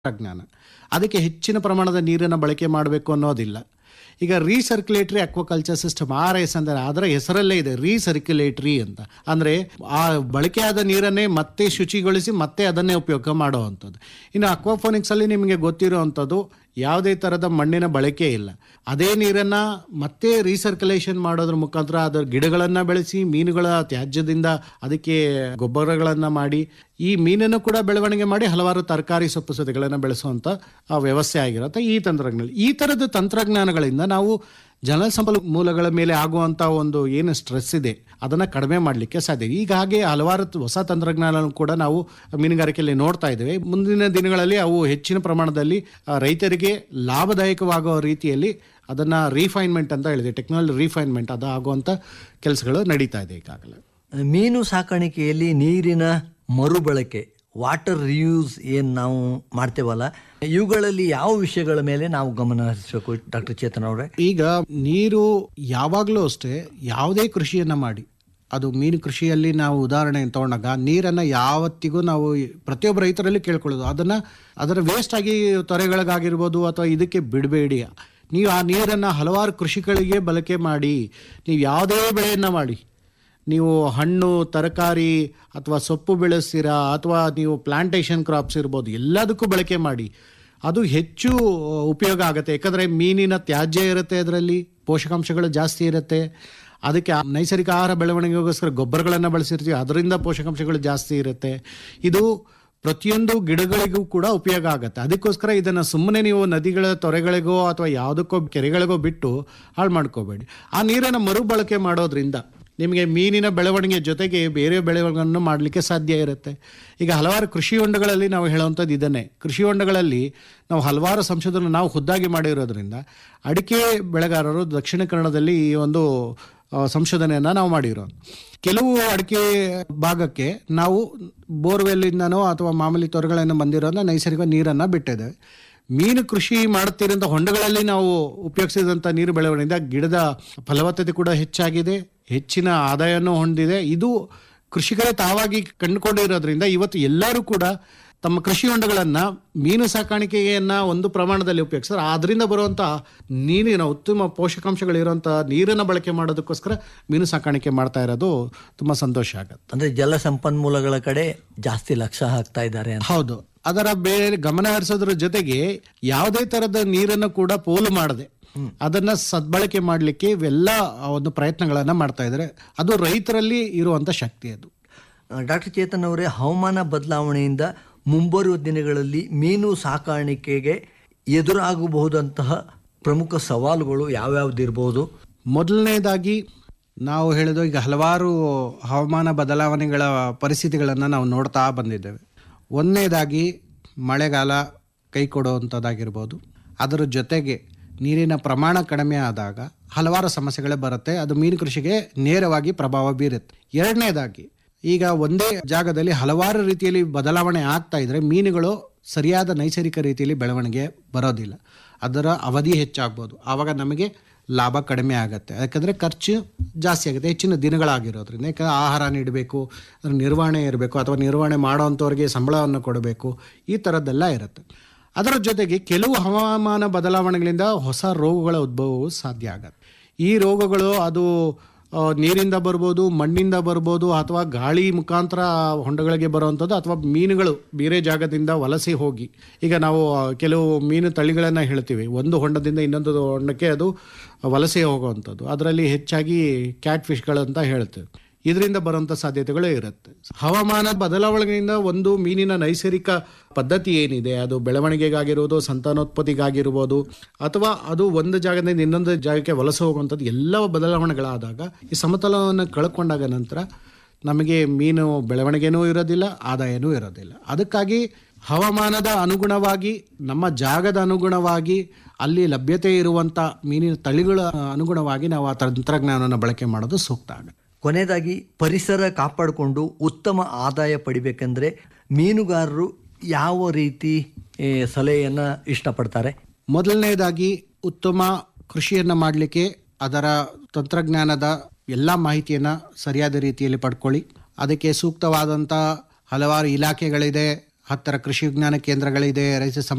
ತಂತ್ರಜ್ಞಾನ ಅದಕ್ಕೆ ಹೆಚ್ಚಿನ ಪ್ರಮಾಣದ ನೀರನ್ನು ಬಳಕೆ ಮಾಡಬೇಕು ಅನ್ನೋದಿಲ್ಲ ಈಗ recirculatory aquaculture system R S ಅಂದರೆ ಅದರ ಹೆಸರಲ್ಲೇ ಇದೆ ರೀಸರ್ಕ್ಯುಲೇಟರಿ ಅಂತ ಅಂದರೆ ಆ ಬಳಕೆಯಾದ ನೀರನ್ನೇ ಮತ್ತೆ ಶುಚಿಗೊಳಿಸಿ ಮತ್ತೆ ಅದನ್ನೇ ಉಪಯೋಗ ಮಾಡುವಂಥದ್ದು ಇನ್ನು ಅಕ್ವಾಫೋನಿಕ್ಸಲ್ಲಿ ನಿಮಗೆ ಗೊತ್ತಿರುವಂಥದ್ದು ಯಾವುದೇ ಥರದ ಮಣ್ಣಿನ ಬಳಕೆ ಇಲ್ಲ ಅದೇ ನೀರನ್ನು ಮತ್ತೆ ರೀಸರ್ಕ್ಯುಲೇಷನ್ ಮಾಡೋದ್ರ ಮುಖಾಂತರ ಅದರ ಗಿಡಗಳನ್ನು ಬೆಳೆಸಿ ಮೀನುಗಳ ತ್ಯಾಜ್ಯದಿಂದ ಅದಕ್ಕೆ ಗೊಬ್ಬರಗಳನ್ನು ಮಾಡಿ ಈ ಮೀನನ್ನು ಕೂಡ ಬೆಳವಣಿಗೆ ಮಾಡಿ ಹಲವಾರು ತರಕಾರಿ ಸೊಪ್ಪು ಸದೆಗಳನ್ನು ಬೆಳೆಸುವಂಥ ಆ ವ್ಯವಸ್ಥೆ ಆಗಿರುತ್ತೆ ಈ ತಂತ್ರಜ್ಞಾನ ಈ ಥರದ ತಂತ್ರಜ್ಞಾನಗಳಿಂದ ನಾವು ಜಲಸಂಪನ್ಮೂಲಗಳ ಮೇಲೆ ಆಗುವಂಥ ಒಂದು ಏನು ಸ್ಟ್ರೆಸ್ ಇದೆ ಅದನ್ನು ಕಡಿಮೆ ಮಾಡಲಿಕ್ಕೆ ಸಾಧ್ಯ ಈಗ ಹಾಗೆ ಹಲವಾರು ತ- ಹೊಸ ತಂತ್ರಜ್ಞಾನ ಕೂಡ ನಾವು ಮೀನುಗಾರಿಕೆಯಲ್ಲಿ ನೋಡ್ತಾ ಇದ್ದೇವೆ ಮುಂದಿನ ದಿನಗಳಲ್ಲಿ ಅವು ಹೆಚ್ಚಿನ ಪ್ರಮಾಣದಲ್ಲಿ ಆ, ರೈತರಿಗೆ ಲಾಭದಾಯಕವಾಗುವ ರೀತಿಯಲ್ಲಿ ಅದನ್ನು ರೀಫೈನ್ಮೆಂಟ್ ಅಂತ ಹೇಳಿದೆ ಟೆಕ್ನಾಲಜಿ ರೀಫೈನ್ಮೆಂಟ್ ಅದು ಆಗುವಂಥ ಕೆಲಸಗಳು ನಡೀತಾ ಇದೆ ಈಗಾಗಲೇ ಮೀನು ಸಾಕಾಣಿಕೆಯಲ್ಲಿ ನೀರಿನ ಮರುಬಳಕೆ ವಾಟರ್ ರಿಯೂಸ್ ಏನು ನಾವು ಮಾಡ್ತೇವಲ್ಲ ಇವುಗಳಲ್ಲಿ ಯಾವ ವಿಷಯಗಳ ಮೇಲೆ ನಾವು ಗಮನ ಹರಿಸಬೇಕು ಡಾಕ್ಟರ್ ಚೇತನ್ ಅವರೇ ಈಗ ನೀರು ಯಾವಾಗಲೂ ಅಷ್ಟೇ ಯಾವುದೇ ಕೃಷಿಯನ್ನು ಮಾಡಿ ಅದು ಮೀನು ಕೃಷಿಯಲ್ಲಿ ನಾವು ಉದಾಹರಣೆ ತಗೊಂಡಾಗ ನೀರನ್ನು ಯಾವತ್ತಿಗೂ ನಾವು ಪ್ರತಿಯೊಬ್ಬ ರೈತರಲ್ಲಿ ಕೇಳ್ಕೊಳ್ಳೋದು ಅದನ್ನು ಅದರ ವೇಸ್ಟ್ ಆಗಿ ತೊರೆಗಳಿಗಾಗಿರ್ಬೋದು ಅಥವಾ ಇದಕ್ಕೆ ಬಿಡಬೇಡಿ ನೀವು ಆ ನೀರನ್ನು ಹಲವಾರು ಕೃಷಿಗಳಿಗೆ ಬಳಕೆ ಮಾಡಿ ನೀವು ಯಾವುದೇ ಬೆಳೆಯನ್ನು ಮಾಡಿ ನೀವು ಹಣ್ಣು ತರಕಾರಿ ಅಥವಾ ಸೊಪ್ಪು ಬೆಳೆಸ್ತೀರಾ ಅಥವಾ ನೀವು ಪ್ಲಾಂಟೇಶನ್ ಕ್ರಾಪ್ಸ್ ಇರ್ಬೋದು ಎಲ್ಲದಕ್ಕೂ ಬಳಕೆ ಮಾಡಿ ಅದು ಹೆಚ್ಚು ಉಪಯೋಗ ಆಗುತ್ತೆ ಯಾಕಂದರೆ ಮೀನಿನ ತ್ಯಾಜ್ಯ ಇರುತ್ತೆ ಅದರಲ್ಲಿ ಪೋಷಕಾಂಶಗಳು ಜಾಸ್ತಿ ಇರುತ್ತೆ ಅದಕ್ಕೆ ಆ ನೈಸರ್ಗಿಕ ಆಹಾರ ಬೆಳವಣಿಗೆಗೋಸ್ಕರ ಗೊಬ್ಬರಗಳನ್ನು ಬಳಸಿರ್ತೀವಿ ಅದರಿಂದ ಪೋಷಕಾಂಶಗಳು ಜಾಸ್ತಿ ಇರುತ್ತೆ ಇದು ಪ್ರತಿಯೊಂದು ಗಿಡಗಳಿಗೂ ಕೂಡ ಉಪಯೋಗ ಆಗುತ್ತೆ ಅದಕ್ಕೋಸ್ಕರ ಇದನ್ನು ಸುಮ್ಮನೆ ನೀವು ನದಿಗಳ ತೊರೆಗಳಿಗೋ ಅಥವಾ ಯಾವುದಕ್ಕೋ ಕೆರೆಗಳಿಗೋ ಬಿಟ್ಟು ಹಾಳು ಮಾಡ್ಕೋಬೇಡಿ ಆ ನೀರನ್ನು ಮರುಬಳಕೆ ಮಾಡೋದ್ರಿಂದ ನಿಮಗೆ ಮೀನಿನ ಬೆಳವಣಿಗೆ ಜೊತೆಗೆ ಬೇರೆ ಬೆಳೆಗಳನ್ನು ಮಾಡಲಿಕ್ಕೆ ಸಾಧ್ಯ ಇರುತ್ತೆ ಈಗ ಹಲವಾರು ಕೃಷಿ ಹೊಂಡಗಳಲ್ಲಿ ನಾವು ಹೇಳುವಂಥದ್ದು ಇದನ್ನೇ ಕೃಷಿ ಹೊಂಡಗಳಲ್ಲಿ ನಾವು ಹಲವಾರು ಸಂಶೋಧನೆ ನಾವು ಖುದ್ದಾಗಿ ಮಾಡಿರೋದ್ರಿಂದ ಅಡಿಕೆ ಬೆಳೆಗಾರರು ದಕ್ಷಿಣ ಕನ್ನಡದಲ್ಲಿ ಈ ಒಂದು ಆ, ಸಂಶೋಧನೆಯನ್ನು ನಾವು ಮಾಡಿರೋದು ಕೆಲವು ಅಡಿಕೆ ಭಾಗಕ್ಕೆ ನಾವು ಬೋರ್ವೆಲ್ಲಿಂದನೋ ಅಥವಾ ಮಾಮೂಲಿ ತೊರೆಗಳಿಂದ ಬಂದಿರೋದನ್ನ ನೈಸರ್ಗಿಕ ನೀರನ್ನು ಬಿಟ್ಟಿದ್ದೇವೆ ಮೀನು ಕೃಷಿ ಮಾಡುತ್ತಿರೋಂಥ ಹೊಂಡಗಳಲ್ಲಿ ನಾವು ಉಪಯೋಗಿಸಿದಂಥ ನೀರು ಬೆಳವಣಿಗೆಯಿಂದ ಗಿಡದ ಫಲವತ್ತತೆ ಕೂಡ ಹೆಚ್ಚಾಗಿದೆ ಹೆಚ್ಚಿನ ಆದಾಯನೂ ಹೊಂದಿದೆ ಇದು ಕೃಷಿಕರೇ ತಾವಾಗಿ ಕಂಡುಕೊಂಡಿರೋದ್ರಿಂದ ಇವತ್ತು ಎಲ್ಲರೂ ಕೂಡ ತಮ್ಮ ಕೃಷಿ ಹೊಂಡಗಳನ್ನು ಮೀನು ಸಾಕಾಣಿಕೆಯನ್ನು ಒಂದು ಪ್ರಮಾಣದಲ್ಲಿ ಉಪಯೋಗಿಸ್ತಾರೆ ಅದರಿಂದ ಬರುವಂಥ ನೀರಿನ ಉತ್ತಮ ಪೋಷಕಾಂಶಗಳಿರುವಂಥ ನೀರನ್ನು ಬಳಕೆ ಮಾಡೋದಕ್ಕೋಸ್ಕರ ಮೀನು ಸಾಕಾಣಿಕೆ ಮಾಡ್ತಾ ಇರೋದು ತುಂಬ ಸಂತೋಷ ಆಗುತ್ತೆ ಅಂದ್ರೆ ಜಲ ಸಂಪನ್ಮೂಲಗಳ ಕಡೆ ಜಾಸ್ತಿ ಲಕ್ಷ್ಯ ಹಾಕ್ತಾ ಇದ್ದಾರೆ ಅಂತ ಹೌದು ಅದರ ಬೇರೆ ಗಮನ ಹರಿಸೋದ್ರ ಜೊತೆಗೆ ಯಾವುದೇ ಥರದ ನೀರನ್ನು ಕೂಡ ಪೋಲು ಮಾಡದೆ ಅದನ್ನ ಸದ್ಬಳಕೆ ಮಾಡಲಿಕ್ಕೆ ಇವೆಲ್ಲ ಒಂದು ಪ್ರಯತ್ನಗಳನ್ನು ಮಾಡ್ತಾ ಇದ್ದಾರೆ ಅದು ರೈತರಲ್ಲಿ ಇರುವಂಥ ಶಕ್ತಿ ಅದು ಡಾಕ್ಟರ್ ಚೇತನ್ ಅವರೇ ಹವಾಮಾನ ಬದಲಾವಣೆಯಿಂದ ಮುಂಬರುವ ದಿನಗಳಲ್ಲಿ ಮೀನು ಸಾಕಾಣಿಕೆಗೆ ಎದುರಾಗಬಹುದಂತಹ ಪ್ರಮುಖ ಸವಾಲುಗಳು ಯಾವ್ಯಾವ್ದಿರ್ಬೋದು ಮೊದಲನೇದಾಗಿ ನಾವು ಹೇಳಿದ ಈಗ ಹಲವಾರು ಹವಾಮಾನ ಬದಲಾವಣೆಗಳ ಪರಿಸ್ಥಿತಿಗಳನ್ನು ನಾವು ನೋಡ್ತಾ ಬಂದಿದ್ದೇವೆ ಒಂದನೇದಾಗಿ ಮಳೆಗಾಲ ಕೈ ಕೊಡುವಂಥದ್ದಾಗಿರ್ಬೋದು ಅದರ ಜೊತೆಗೆ ನೀರಿನ ಪ್ರಮಾಣ ಕಡಿಮೆ ಆದಾಗ ಹಲವಾರು ಸಮಸ್ಯೆಗಳೇ ಬರುತ್ತೆ ಅದು ಮೀನು ಕೃಷಿಗೆ ನೇರವಾಗಿ ಪ್ರಭಾವ ಬೀರುತ್ತೆ ಎರಡನೇದಾಗಿ ಈಗ ಒಂದೇ ಜಾಗದಲ್ಲಿ ಹಲವಾರು ರೀತಿಯಲ್ಲಿ ಬದಲಾವಣೆ ಆಗ್ತಾ ಇದ್ರೆ ಮೀನುಗಳು ಸರಿಯಾದ ನೈಸರ್ಗಿಕ ರೀತಿಯಲ್ಲಿ ಬೆಳವಣಿಗೆ ಬರೋದಿಲ್ಲ ಅದರ ಅವಧಿ ಹೆಚ್ಚಾಗ್ಬೋದು ಆವಾಗ ನಮಗೆ ಲಾಭ ಕಡಿಮೆ ಆಗುತ್ತೆ ಯಾಕಂದರೆ ಖರ್ಚು ಜಾಸ್ತಿ ಆಗುತ್ತೆ ಹೆಚ್ಚಿನ ದಿನಗಳಾಗಿರೋದ್ರಿಂದ ಯಾಕಂದರೆ ಆಹಾರ ನೀಡಬೇಕು ಅದ್ರ ನಿರ್ವಹಣೆ ಇರಬೇಕು ಅಥವಾ ನಿರ್ವಹಣೆ ಮಾಡೋವಂಥವ್ರಿಗೆ ಸಂಬಳವನ್ನು ಕೊಡಬೇಕು ಈ ಥರದ್ದೆಲ್ಲ ಇರುತ್ತೆ ಅದರ ಜೊತೆಗೆ ಕೆಲವು ಹವಾಮಾನ ಬದಲಾವಣೆಗಳಿಂದ ಹೊಸ ರೋಗಗಳ ಉದ್ಭವವು ಸಾಧ್ಯ ಆಗತ್ತೆ ಈ ರೋಗಗಳು ಅದು ಆ, ನೀರಿಂದ ಬರ್ಬೋದು ಮಣ್ಣಿಂದ ಬರ್ಬೋದು ಅಥವಾ ಗಾಳಿ ಮುಖಾಂತರ ಹೊಂಡಗಳಿಗೆ ಬರುವಂಥದ್ದು ಅಥವಾ ಮೀನುಗಳು ಬೇರೆ ಜಾಗದಿಂದ ವಲಸೆ ಹೋಗಿ ಈಗ ನಾವು ಆ, ಕೆಲವು ಮೀನು ತಳಿಗಳನ್ನು ಹೇಳ್ತೀವಿ ಒಂದು ಹೊಂಡದಿಂದ ಇನ್ನೊಂದು ಹೊಂಡಕ್ಕೆ ಅದು ವಲಸೆ ಹೋಗುವಂಥದ್ದು ಅದರಲ್ಲಿ ಹೆಚ್ಚಾಗಿ ಕ್ಯಾಟ್ ಫಿಶ್ಗಳಂತ ಹೇಳ್ತೇವೆ ಇದರಿಂದ ಬರುವಂಥ ಸಾಧ್ಯತೆಗಳು ಇರುತ್ತೆ ಹವಾಮಾನ ಬದಲಾವಣೆಯಿಂದ ಒಂದು ಮೀನಿನ ನೈಸರ್ಗಿಕ ಪದ್ಧತಿ ಏನಿದೆ ಅದು ಬೆಳವಣಿಗೆಗಾಗಿರ್ಬೋದು ಸಂತಾನೋತ್ಪತ್ತಿಗಾಗಿರ್ಬೋದು ಅಥವಾ ಅದು ಒಂದು ಜಾಗದಿಂದ ಇನ್ನೊಂದು ಜಾಗಕ್ಕೆ ವಲಸೆ ಹೋಗುವಂಥದ್ದು ಎಲ್ಲ ಬದಲಾವಣೆಗಳಾದಾಗ ಈ ಸಮತಲವನ್ನು ಕಳ್ಕೊಂಡಾಗ ನಂತರ ನಮಗೆ ಮೀನು ಬೆಳವಣಿಗೆನೂ ಇರೋದಿಲ್ಲ ಆದಾಯನೂ ಇರೋದಿಲ್ಲ ಅದಕ್ಕಾಗಿ ಹವಾಮಾನದ ಅನುಗುಣವಾಗಿ ನಮ್ಮ ಜಾಗದ ಅನುಗುಣವಾಗಿ ಅಲ್ಲಿ ಲಭ್ಯತೆ ಇರುವಂಥ ಮೀನಿನ ತಳಿಗಳ ಅನುಗುಣವಾಗಿ ನಾವು ಆ ತಂತ್ರಜ್ಞಾನವನ್ನು ಬಳಕೆ ಮಾಡೋದು ಸೂಕ್ತ ಆಗುತ್ತೆ ಕೊನೆಯದಾಗಿ ಪರಿಸರ ಕಾಪಾಡಿಕೊಂಡು ಉತ್ತಮ ಆದಾಯ ಪಡಿಬೇಕೆಂದ್ರೆ ಮೀನುಗಾರರು ಯಾವ ರೀತಿ ಏ, ಸಲಹೆಯನ್ನ ಇಷ್ಟಪಡ್ತಾರೆ ಮೊದಲನೇದಾಗಿ ಉತ್ತಮ ಕೃಷಿಯನ್ನು ಮಾಡಲಿಕ್ಕೆ ಅದರ ತಂತ್ರಜ್ಞಾನದ ಎಲ್ಲ ಮಾಹಿತಿಯನ್ನು ಸರಿಯಾದ ರೀತಿಯಲ್ಲಿ ಪಡ್ಕೊಳ್ಳಿ ಅದಕ್ಕೆ ಸೂಕ್ತವಾದಂಥ ಹಲವಾರು ಇಲಾಖೆಗಳಿದೆ ಹತ್ತರ ಕೃಷಿ ವಿಜ್ಞಾನ ಕೇಂದ್ರಗಳಿದೆ ರೈತ